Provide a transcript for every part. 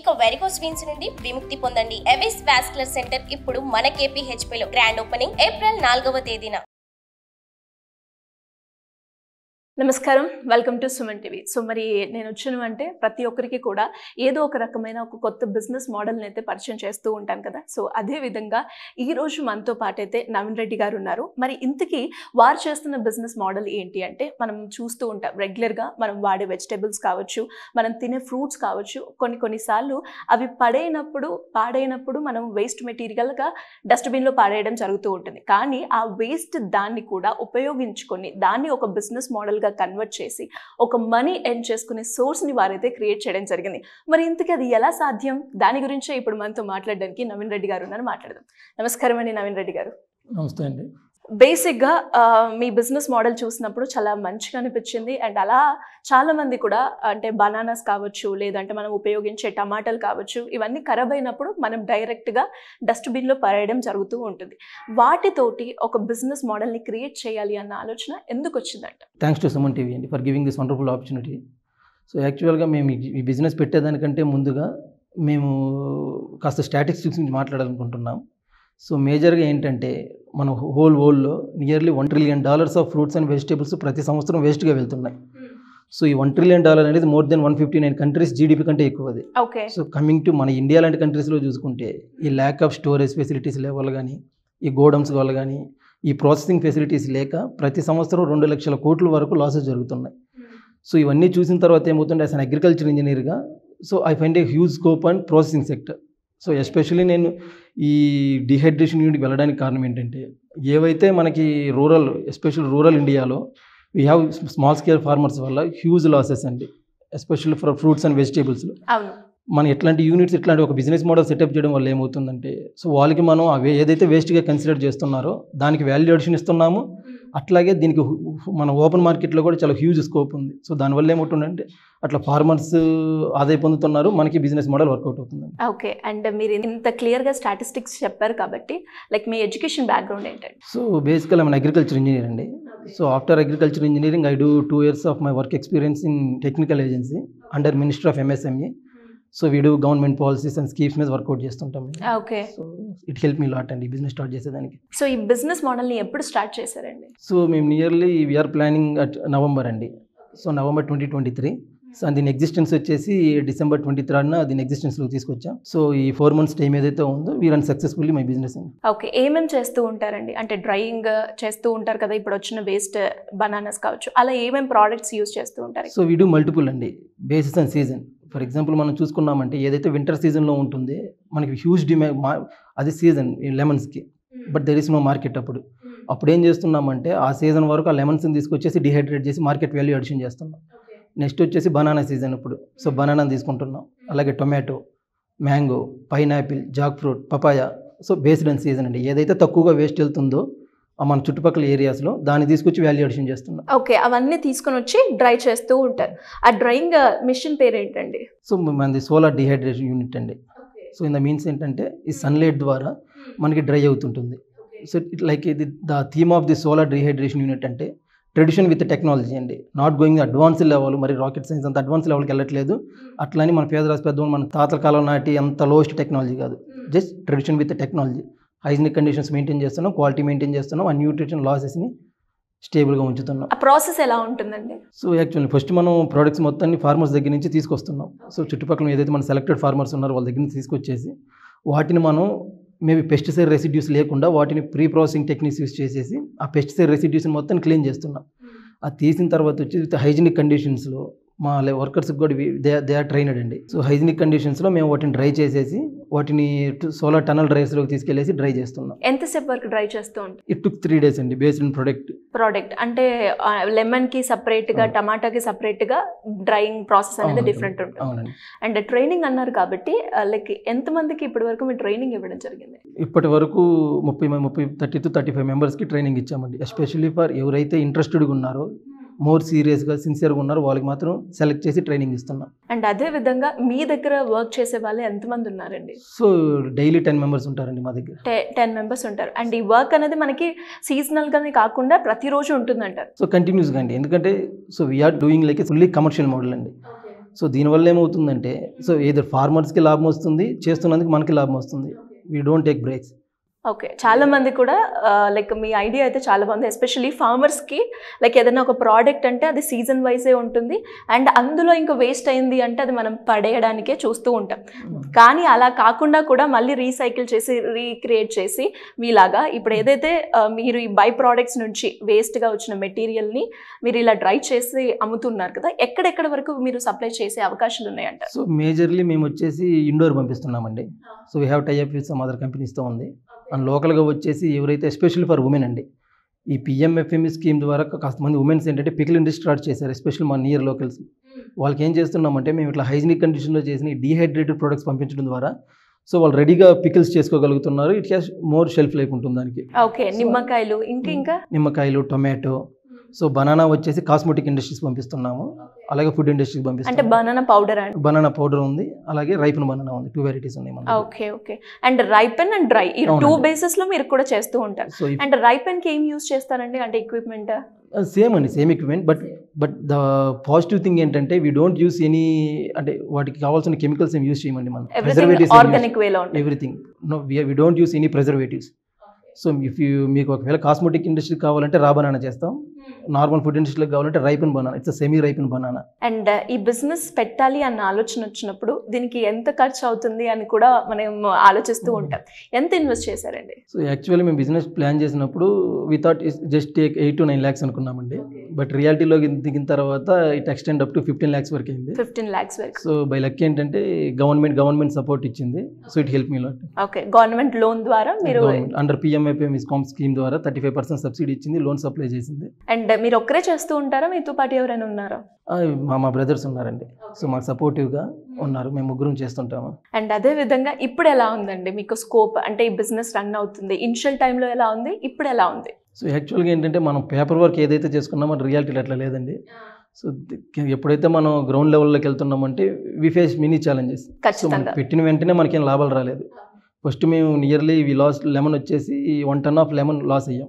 ఇక varicose veins నుండి విముక్తి పొందండి ఎవిస్ వాస్కులర్ సెంటర్ ఇప్పుడు మన KPHP లో గ్రాండ్ ఓపెనింగ్ ఏప్రిల్ నాలుగవ తేదీన నమస్కారం welcome to Suman TV so మరి నేను వచ్చాను అంటే ప్రతి ఒక్కరికి కూడా ఏదో ఒక రకమైన ఒక కొత్త బిజినెస్ మోడల్ని అయితే పరిచయం చేస్తూ ఉంటాను కదా సో అదే విధంగా ఈ రోజు మనతో పాటు అయితే నవీన్ రెడ్డి గారు ఉన్నారు మరి ఇంతకీ వారు చేస్తున్న బిజినెస్ మోడల్ ఏంటి అంటే మనం చూస్తూ ఉంటాం రెగ్యులర్గా మనం వాడే వెజిటేబుల్స్ కావచ్చు మనం తినే ఫ్రూట్స్ కావచ్చు కొన్ని కొన్నిసార్లు అవి పడైనప్పుడు పాడైనప్పుడు మనం వేస్ట్ మెటీరియల్గా డస్ట్బిన్లో పాడేయడం జరుగుతూ ఉంటుంది కానీ ఆ వేస్ట్ దాన్ని కూడా ఉపయోగించుకొని దాన్ని ఒక బిజినెస్ మోడల్గా కన్వర్ట్ చేసి ఒక మనీ ఎర్న్ చేసుకునే సోర్స్ని వారైతే క్రియేట్ చేయడం జరిగింది మరి ఇంతకీ అది ఎలా సాధ్యం దాని గురించే ఇప్పుడు మనతో మాట్లాడడానికి నవీన్ రెడ్డి గారు ఉన్నారు మాట్లాడదాం నమస్కారం అండి నవీన్ రెడ్డి గారు నమస్తే అండి బేసిక్గా ఆ, మీ బిజినెస్ మోడల్ చూసినప్పుడు చాలా మంచిగా అనిపించింది అండ్ అలా చాలా మంది కూడా అంటే బనానాస్ కావచ్చు లేదంటే మనం ఉపయోగించే టమాటాలు కావచ్చు ఇవన్నీ ఖరాబ్ అయినప్పుడు మనం డైరెక్ట్గా డస్ట్బిన్లో పడేయడం జరుగుతూ ఉంటుంది వాటితోటి ఒక బిజినెస్ మోడల్ని క్రియేట్ చేయాలి అన్న ఆలోచన ఎందుకు వచ్చిందంట థ్యాంక్స్ టు సుమన్ టీవీ అండి for giving this wonderful opportunity so యాక్చువల్గా మేము ఈ- ఈ బిజినెస్ పెట్టేదానికంటే ముందుగా మేము కాస్త స్టాటిస్టిక్స్ గురించి మాట్లాడాలనుకుంటున్నాం సో మేజర్గా ఏంటంటే మన హోల్ వరల్డ్లో nearly one trillion dollars of fruits and vegetables ప్రతి సంవత్సరం వేస్ట్గా వెళ్తున్నాయి సో ఈ వన్ ట్రిలియన్ డాలర్ అనేది more than one fifty nine countries GDP కంటే ఎక్కువ అది ఓకే సో కమింగ్ టు మన ఇండియా లాంటి కంట్రీస్లో చూసుకుంటే ఈ ల్యాక్ ఆఫ్ స్టోరేజ్ ఫెసిలిటీస్ వల్ల కానీ ఈ గోడమ్స్ వల్ల కానీ ఈ ప్రాసెసింగ్ ఫెసిలిటీస్ లేక ప్రతి సంవత్సరం రెండు లక్షల కోట్ల వరకు లాసెస్ జరుగుతున్నాయి సో ఇవన్నీ చూసిన తర్వాత ఏమవుతుంటే అసలు అగ్రికల్చర్ ఇంజనీర్గా so I find a huge scope and processing sector so especially నేను ఈ డిహైడ్రేషన్ యూనిట్కి వెళ్ళడానికి కారణం ఏంటంటే ఏవైతే మనకి రూరల్ ఎస్పెషల్ రూరల్ ఇండియాలో we have small scale farmers వల్ల హ్యూజ్ లాసెస్ అండి ఎస్పెషల్లీ ఫర్ ఫ్రూట్స్ అండ్ వెజిటేబుల్స్లో అవును మనం ఎట్లాంటి యూనిట్స్ ఇట్లాంటి ఒక బిజినెస్ మోడల్ సెటప్ చేయడం వల్ల ఏమవుతుందంటే సో వాళ్ళకి మనం అవి ఏదైతే వేస్ట్గా కన్సిడర్ చేస్తున్నారో దానికి వాల్యూ అడిషన్ ఇస్తున్నాము అట్లాగే దీనికి హు- హు- మన ఓపెన్ మార్కెట్లో కూడా చాలా హ్యూజ్ స్కోప్ ఉంది సో దానివల్ల ఏమవుతుందంటే అట్లా ఫార్మర్స్ ఆదాయ పొందుతున్నారు మనకి బిజినెస్ మోడల్ వర్కౌట్ అవుతుందండి ఓకే అండ్ మీరు ఇంత క్లియర్గా స్టాటిస్టిక్స్ చెప్పారు కాబట్టి లైక్ మీ ఎడ్యుకేషన్ బ్యాక్గ్రౌండ్ ఏంటండి so basically I'm agriculture engineer అండి so after agriculture engineering I do two years of my work experience in technical agency under minister of MSME so we do government policies and schemes మీద work out చేస్తుంటాం okay so it help me lot అండి business start చేసేదానికి so ఈ business మోడల్ని ఎప్పుడు start చేశారండి so మేము nearly we're planning at November అండి so November twenty twenty three so దీని ఎగ్జిస్టెన్స్ వచ్చేసి డిసెంబర్ ట్వంటీ థర్డ్న దీని ఎగ్జిస్టెన్స్లో తీసుకొచ్చాం సో ఈ ఫోర్ మంత్స్ టైం ఏదైతే ఉందో we're and successfully my business అండి ఓకే ఏమేమి చేస్తూ ఉంటారండి అంటే డ్రైయింగ్ చేస్తూ ఉంటారు కదా ఇప్పుడు వచ్చిన వేస్ట్ బనానాస్ కావచ్చు అలా ఏమేమి ప్రోడక్ట్స్ యూజ్ చేస్తూ ఉంటారు సో వీ డూ మల్టిపుల్ అండి basis and season for example మనం చూసుకున్నామంటే ఏదైతే వింటర్ సీజన్లో ఉంటుందో మనకి హ్యూజ్ డిమాండ్ మా అది సీజన్ ఈ లెమన్స్కి but there is no market అప్పుడు అప్పుడు ఏం చేస్తున్నామంటే ఆ సీజన్ వరకు ఆ లెమన్స్ని తీసుకొచ్చేసి డిహైడ్రేట్ చేసి మార్కెట్ వాల్యూ అడిషన్ చేస్తున్నాం నెక్స్ట్ వచ్చేసి బనానా సీజన్ ఇప్పుడు సో బనానా తీసుకుంటున్నాం అలాగే tomato mango pineapple jackfruit papaya so based and season అండి ఏదైతే తక్కువగా వేస్ట్ వెళ్తుందో ఆ మన చుట్టుపక్కల ఏరియాస్లో దాన్ని తీసుకొచ్చి వాల్యూ అడిషన్ చేస్తున్నాం ఓకే అవన్నీ తీసుకొని వచ్చి డ్రై చేస్తూ ఉంటారు ఆ డ్రైయింగ్ మిషన్ పేరు ఏంటండి సో మనది సోలార్ డిహైడ్రేషన్ యూనిట్ అండి సో ఇన్ ద మీన్స్ ఏంటంటే ఈ సన్లైట్ ద్వారా మనకి డ్రై అవుతుంటుంది సో ఇట్ లైక్ ఇది the theme of the solar dehydration unit అంటే ట్రెడిషన్ విత్ టెక్నాలజీ అండి నాట్ గోయింగ్ అడ్వాన్స్ లెవెల్ మరి రాకెట్ సైన్స్ అంత అడ్వాన్స్ లెవెల్కి వెళ్ళట్లేదు అట్లని మన పేదరాశి పెద్దవాళ్ళు మన తాతల కాలం నాటి అంత లోయెస్ట్ టెక్నాలజీ కాదు just tradition with technology hygienic conditions maintain చేస్తున్నాం క్వాలిటీ మెయింటైన్ చేస్తున్నాం ఆ న్యూట్రిషన్ లాసెస్ని స్టేబుల్గా ఉంచుతున్నాం ఆ ప్రాసెస్ ఎలా ఉంటుందండి సో యాక్చువల్లీ ఫస్ట్ మనం ప్రోడక్ట్స్ మొత్తాన్ని ఫార్మర్స్ దగ్గర నుంచి తీసుకొస్తున్నాం సో చుట్టుపక్కల ఏదైతే మన సెలెక్టెడ్ ఫార్మర్స్ ఉన్నారో వాళ్ళ దగ్గర నుంచి తీసుకొచ్చేసి వాటిని మనం మేబీ పెస్టిసైడ్ రెసిడ్యూస్ లేకుండా వాటిని ప్రీ ప్రాసెసింగ్ టెక్నిక్స్ యూస్ చేసేసి ఆ పెస్టిసైడ్ రెసిడ్యూస్ని మొత్తం క్లీన్ చేస్తున్నాం అది తీసిన తర్వాత వచ్చి విత్ హైజీనిక్ కండిషన్స్లో మా వర్కర్స్కి కూడా దే దే ఆర్ ట్రైనడ్ అండి సో హైజీనిక్ కండిషన్స్లో మేము వాటిని డ్రై చేసేసి వాటిని సోలార్ టనల్ డ్రైస్లోకి తీసుకెళ్ళేసి డ్రై చేస్తున్నాం ఎంతసేపు వరకు డ్రై చేస్తూ ఉంటారు ఇట్ టుక్ త్రీ డేస్ అండి బేస్డ్ ఇన్ ప్రొడక్ట్ ప్రోడక్ట్ అంటే లెమన్ కి సపరేట్ గా అవును. టమాటాకి సపరేట్ గా డ్రైయింగ్ ప్రాసెస్ అనేది అవును. డిఫరెంట్ ఉంటుంది అవునండి అండ్ ట్రైనింగ్ అన్నారు కాబట్టి లైక్ ఎంత మందికి ఇప్పటి వరకు మీరు ట్రైనింగ్ ఇవ్వడం జరిగింది ఇప్పటి వరకు ముప్పై మ- ముప్పై థర్టీ టు థర్టీ ఫైవ్ మెంబర్స్కి ట్రైనింగ్ ఇచ్చామండి ఎస్పెషల్లీ ఫర్ ఎవరైతే ఇంట్రెస్టెడ్గా ఉన్నారో మోర్ సీరియస్గా సిన్సియర్గా ఉన్నారో వాళ్ళకి మాత్రం సెలెక్ట్ చేసి ట్రైనింగ్ ఇస్తున్నాం అండ్ అదే విధంగా మీ దగ్గర వర్క్ చేసే వాళ్ళు ఎంతమంది ఉన్నారండి సో డైలీ టెన్ మెంబర్స్ ఉంటారండి మా దగ్గర టెన్ మెంబర్స్ ఉంటారు అండ్ ఈ వర్క్ అనేది మనకి సీజనల్ గానే కాకుండా ప్రతిరోజు ఉంటుందంటారు సో కంటిన్యూస్గా అండి ఎందుకంటే so we're doing like fully commercial model అండి సో దీనివల్ల ఏమవుతుందంటే సో ఏదో ఫార్మర్స్కి లాభం వస్తుంది చేస్తున్నందుకు మనకి లాభం వస్తుంది we don't take breaks okay చాలా మంది కూడా లైక్ మీ ఐడియా అయితే చాలా బాగుంది ఎస్పెషల్లీ ఫార్మర్స్కి లైక్ ఏదైనా ఒక ప్రోడక్ట్ అంటే అది సీజన్ వైజే ఉంటుంది అండ్ అందులో ఇంకా వేస్ట్ అయింది అంటే అది మనం పడేయడానికే చూస్తూ ఉంటాం కానీ అలా కాకుండా కూడా మళ్ళీ రీసైకిల్ చేసి రీక్రియేట్ చేసి మీలాగా ఇప్పుడు ఏదైతే ఆ, మీరు ఈ బై ప్రోడక్ట్స్ నుంచి వేస్ట్గా వచ్చిన మెటీరియల్ని మీరు ఇలా డ్రై చేసి అమ్ముతున్నారు కదా ఎక్కడెక్కడ వరకు మీరు సప్లై చేసే అవకాశాలు ఉన్నాయంట సో మేజర్లీ మేము వచ్చేసి ఇండోర్ పంపిస్తున్నామండి so we have tie up with some other కంపెనీస్తో ఉంది అండ్ లోకల్గా వచ్చేసి ఎవరైతే ఎస్పెషల్లీ ఫర్ ఉమెన్ అండి ఈ పిఎంఎఫ్ఎంఈ స్కీమ్ ద్వారా కాస్త మంది ఉమెన్స్ ఏంటంటే పికిల్ ఇండస్ట్రీ స్టార్ట్ చేశారు ఎస్పెషల్లీ మా నియర్ లోకల్స్ వాళ్ళకి ఏం చేస్తున్నామంటే మేము ఇట్లా హైజీనిక్ కండిషన్లో చేసిన డీహైడ్రేటెడ్ ప్రొడక్ట్స్ పంపించడం ద్వారా సో వాళ్ళు రెడీగా పికిల్స్ చేసుకోగలుగుతున్నారు it has more shelf life ఉంటుంది దానికి ఓకే నిమ్మకాయలు ఇంకా ఇంకా నిమ్మకాయలు టొమాటో సో బనానా వచ్చేసి కాస్మెటిక్ ఇండస్ట్రీస్ పంపిస్తున్నాము అలాగే ఫుడ్ ఇండస్ట్రీస్ అంటే పంపిస్తున్నాము banana powder and banana powder ఉంది అలాగే రైపన్ బనానా ఉంది టూ వెరైటీస్ ఉన్నాయి మన okay okay and ripen and dry ఈ టూ అవునండి. బేసెస్ లో మీరు కూడా చేస్తూ ఉంటారు సో అండ్ రైపెన్ కి ఏం యూస్ చేస్తారండి అంటే ఎక్విప్మెంట్ సేమ్ అండి same equipment but but the positive thing ఏంటంటే వీ డోంట్ యూస్ ఎనీ అంటే వాటికి కావాల్సిన కెమికల్స్ ఏం యూస్ చేయమండి మనం ఎవ్రీథింగ్ ఆర్గానిక్ వేలో ఉంటుంది everything no we don't use any preservatives so if you మీకు ఒకవేళ కాస్మెటిక్ ఇండస్ట్రీ కావాలంటే రా బనానా చేస్తాం నార్మల్ ఫుడ్ ఇండస్ట్రీకి కావాలంటే ripen banana it's semi ripen banana and ఈ బిజినెస్ పెట్టాలి అన్న ఆలోచన వచ్చినప్పుడు దీనికి ఎంత ఖర్చు అవుతుంది అని కూడా మనం ఆలోచిస్తూ ఉంటాం ఎంత ఇన్వెస్ట్ చేశారండి సో యాక్చువల్లీ మేము బిజినెస్ ప్లాన్ చేసినప్పుడు we thought just take eight to nine lakhs అనుకున్నామండి బట్ రియాలిటీలో దిగిన తర్వాత it extend up to fifteen lakhs వరకు అయింది ఫిఫ్టీన్ ల్యాక్స్ వరకు సో బై లక్ ఏంటంటే గవర్నమెంట్ గవర్నమెంట్ సపోర్ట్ ఇచ్చింది so it help me lot okay government loan ద్వారా మీరు అండర్ పిఎంఐపిఎం ఇస్కామ్ స్కీమ్ ద్వారా థర్టీ ఫైవ్ పర్సెంట్ సబ్సిడీ ఇచ్చింది లోన్ సప్లై చేసింది అండ్ మీరు ఒక్కరే చేస్తూ ఉంటారా మీతో పాటు ఎవరైనా ఉన్నారా ఆ, మా మా బ్రదర్స్ ఉన్నారండి సో మాకు సపోర్టివ్గా ఉన్నారు మేము ముగ్గురం చేస్తుంటాము అండ్ అదే విధంగా ఇప్పుడు ఎలా ఉందండి మీకు స్కోప్ అంటే ఈ బిజినెస్ రన్ అవుతుంది ఇనిషియల్ టైంలో ఎలా ఉంది ఇప్పుడు ఎలా ఉంది సో యాక్చువల్గా ఏంటంటే మనం పేపర్ వర్క్ ఏదైతే చేసుకున్నామో రియాలిటీలో అట్లా లేదండి సో ది- ఎప్పుడైతే మనం గ్రౌండ్ లెవెల్లోకి వెళ్తున్నామంటే we face mini challenges so మనం ఖచ్చితంగా పెట్టిన వెంటనే మనకేం లాభాలు రాలేదు ఫస్ట్ మేము నియర్లీ వి లాస్ లెమన్ వచ్చేసి one ton of lemon loss అయ్యాం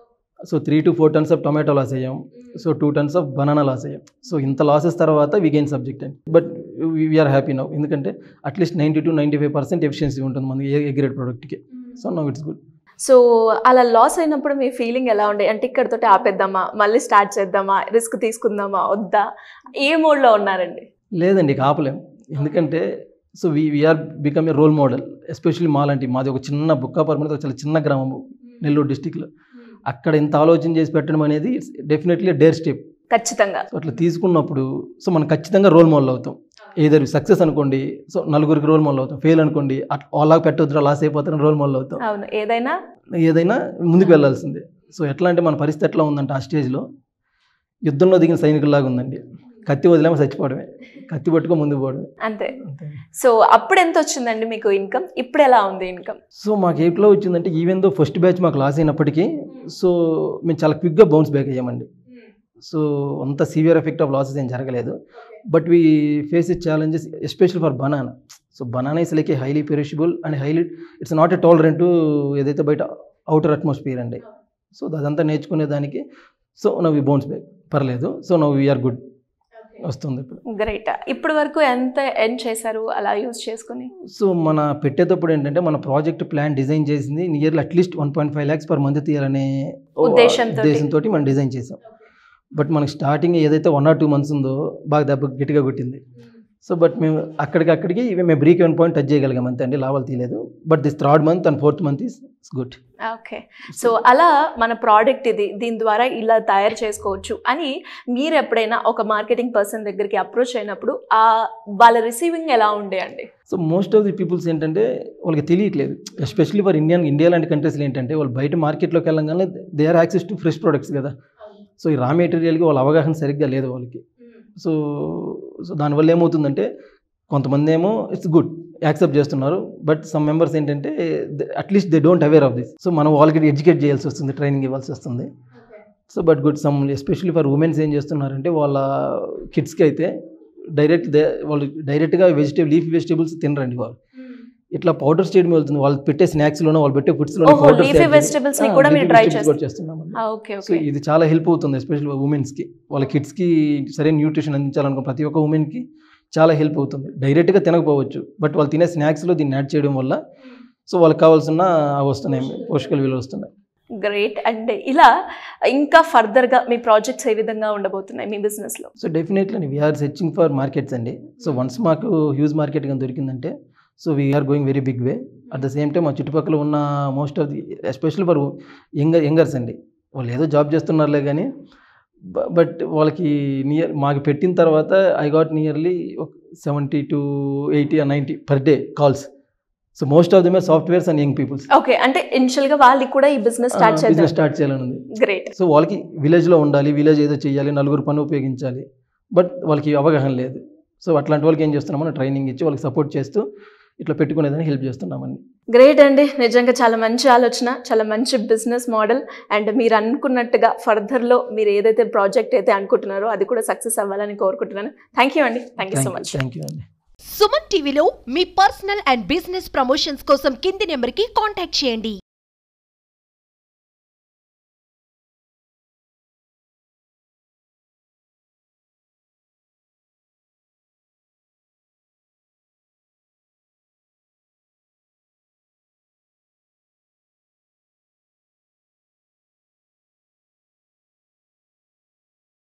so three to four tons of tomato loss అయ్యాం so two tons of banana loss అయ్యాం సో ఇంత లాసెస్ తర్వాత వి గెయిన్ సబ్జెక్ట్ అండి బట్ వీఆర్ హ్యాపీ నౌ ఎందుకంటే at least ninety to ninety five percent efficiency ఉంటుంది మన ఏ grade ప్రోడక్ట్కి so now it's good so అలా లాస్ అయినప్పుడు మీ ఫీలింగ్ ఎలా ఉండే అంటే ఇక్కడతోటి ఆపేద్దామా మళ్ళీ స్టార్ట్ చేద్దామా రిస్క్ తీసుకుందామా వద్దా ఏ మోడ్లో ఉన్నారండి లేదండి ఇక ఆపలేం ఎందుకంటే so we we're become a role model especially మాలాంటి మాది ఒక చిన్న బుక్కాపురం అనేది ఒక చాలా చిన్న గ్రామం నెల్లూరు డిస్టిక్లో అక్కడ ఇంత ఆలోచన చేసి పెట్టడం అనేది ఇట్స్ డెఫినెట్లీ డేర్ స్టెప్ ఖచ్చితంగా సో అట్లా తీసుకున్నప్పుడు సో మనం ఖచ్చితంగా రోల్ మోడల్ అవుతాం ఏదర్ సక్సెస్ అనుకోండి సో నలుగురికి రోల్ మోడల్ అవుతాం ఫెయిల్ అనుకోండి అట్లా అలా పెట్టొద్దురా లాస్ అయిపోతారని రోల్ మోడల్ అవుతాం అవును ఏదైనా ఏదైనా ముందుకు వెళ్ళాల్సిందే సో ఎట్లా అంటే మన పరిస్థితి ఎట్లా ఉందంటే ఆ స్టేజ్లో యుద్ధంలో దిగిన సైనికుల్లాగా ఉందండి కత్తి వదిలేమో చచ్చిపోవడమే కత్తి పట్టుకో ముందుకు పోవడమే అంతే అంతే సో అప్పుడు ఎంత వచ్చిందండి మీకు ఇన్కమ్ ఇప్పుడు ఎలా ఉంది ఇన్కమ్ సో మాకు ఎయిట్లో వచ్చిందంటే ఈవెన్ దో ఫస్ట్ బ్యాచ్ మాకు లాస్ అయినప్పటికీ సో మేము చాలా క్విక్గా బౌన్స్ బ్యాక్ అయ్యామండి సో అంత సివియర్ ఎఫెక్ట్ ఆఫ్ లాసెస్ ఏం జరగలేదు but we face it challenges especial for banana so banana is like a highly perishable and highly it's not a tolerant ఏదైతే బయట అవుటర్ అట్మాస్ఫియర్ అండి సో అదంతా నేర్చుకునే దానికి సో నవ్ ఈ బౌన్స్ బ్యాక్ పర్లేదు సో నవ్ వీఆర్ గుడ్ వస్తుంది ఇప్పుడు గ్రేట్ ఇప్పటి వరకు ఎంత ఎన్ చేశారు అలా యూజ్ చేసుకుని సో మన పెట్టేటప్పుడు ఏంటంటే మన ప్రాజెక్ట్ ప్లాన్ డిజైన్ చేసింది nearly at least one point five lakhs per month తీయాలనే ఉద్దేశంతోటి. ఉద్దేశంతో మనం డిజైన్ చేసాం బట్ మనకి స్టార్టింగ్ ఏదైతే వన్ ఆర్ టూ మంత్స్ ఉందో బాగా దెబ్బ గట్టిగా కొట్టింది సో బట్ మేము అక్కడికి అక్కడికి ఇవి మేము బ్రీక్ వన్ పాయింట్ టచ్ చేయగలిగాం అంతే అండి లాభాలు తీయలేదు but this third month and fourth month is good okay so అలా మన ప్రోడక్ట్ ఇది దీని ద్వారా ఇలా తయారు చేసుకోవచ్చు అని మీరు ఎప్పుడైనా ఒక మార్కెటింగ్ పర్సన్ దగ్గరికి అప్రోచ్ అయినప్పుడు ఆ వాళ్ళ రిసీవింగ్ ఎలా ఉండే అండి so most of the peoples ఏంటంటే వాళ్ళకి తెలియట్లేదు ఎస్పెషల్లీ ఫర్ ఇండియన్ ఇండియా లాంటి కంట్రీస్లో ఏంటంటే వాళ్ళు బయట మార్కెట్లోకి వెళ్ళగానే they are access to fresh products కదా సో ఈ రా మెటీరియల్కి వాళ్ళ అవగాహన సరిగ్గా లేదు వాళ్ళకి సో సో దానివల్ల ఏమవుతుందంటే కొంతమంది ఏమో ఇట్స్ గుడ్ యాక్సెప్ట్ చేస్తున్నారు బట్ సమ్ మెంబర్స్ ఏంటంటే at least they don't aware of this so మనం వాళ్ళకి ఎడ్యుకేట్ చేయాల్సి వస్తుంది ట్రైనింగ్ ఇవ్వాల్సి వస్తుంది so but good some especially for womens ఏం చేస్తున్నారంటే వాళ్ళ కిడ్స్కి అయితే డైరెక్ట్ దే వాళ్ళు డైరెక్ట్గా వెజిటేబుల్ లీఫ్ వెజిటేబుల్స్ తినరండి వాళ్ళు ఇట్లా పౌడర్ స్టేట్ వెళ్తుంది వాళ్ళు పెట్టే స్నాక్స్లోనో వాళ్ళు పెట్టే ఫుడ్స్లో ఓహో, leafy vegetables ని కూడా మీరు try చేస్తారు. చేస్తున్నామండి ఓకే సో ఓకే ఇది చాలా హెల్ప్ అవుతుంది ఎస్పెషల్లీ ఉమెన్స్కి వాళ్ళ కిడ్స్కి సరైన న్యూట్రిషన్ అందించాలనుకో ప్రతి ఒక్క ఉమెన్కి చాలా హెల్ప్ అవుతుంది డైరెక్ట్గా తినకపోవచ్చు బట్ వాళ్ళు తినే స్నాక్స్లో దీన్ని యాడ్ చేయడం వల్ల సో వాళ్ళకి కావాల్సిన అవి వస్తున్నాయి పోషకాల విలువలు వస్తున్నాయి గ్రేట్ అండ్ ఇలా ఇంకా ఫర్దర్గా మీ ప్రాజెక్ట్స్ ఏ విధంగా ఉండబోతున్నాయి మీ బిజినెస్లో so definitely we're searching for markets అండి సో వన్స్ మాకు హ్యూజ్ మార్కెట్ కానీ దొరికిందంటే so we're going very big way at the same time మా చుట్టుపక్కల ఉన్న most of the especially for younger youngers అండి వాళ్ళు ఏదో జాబ్ చేస్తున్నారులే కానీ బట్ వాళ్ళకి నియర్ మాకు పెట్టిన తర్వాత I got nearly seventy to eighty ninety per day calls so most of them softwares and young peoples okay అంటే ఇనిషియల్గా వాళ్ళకి కూడా ఈ బిజినెస్ స్టార్ట్ బిజినెస్ చేద్దాం స్టార్ట్ చేయాలని ఉంది గ్రేట్ సో వాళ్ళకి విలేజ్లో ఉండాలి విలేజ్ ఏదో చేయాలి నలుగురు పని ఉపయోగించాలి బట్ వాళ్ళకి అవగాహన లేదు సో అట్లాంటి వాళ్ళకి ఏం చేస్తున్నామని ట్రైనింగ్ ఇచ్చి వాళ్ళకి సపోర్ట్ చేస్తూ ఇట్లా పెట్టుకునేదని హెల్ప్ చేస్తున్నామండి గ్రేట్ అండి నిజంగా చాలా మంచి ఆలోచన చాలా మంచి బిజినెస్ మోడల్ అండ్ మీరు అనుకున్నట్టుగా ఫర్దర్లో మీరు ఏదైతే ప్రాజెక్ట్ అయితే అనుకుంటున్నారో అది కూడా సక్సెస్ అవ్వాలని కోరుకుంటున్నాను థ్యాంక్ యూ అండి thank you so much thank you అండి సుమన్ టీవీలో మీ పర్సనల్ అండ్ బిజినెస్ ప్రమోషన్స్ కోసం కింది నెంబర్కి కాంటాక్ట్ చేయండి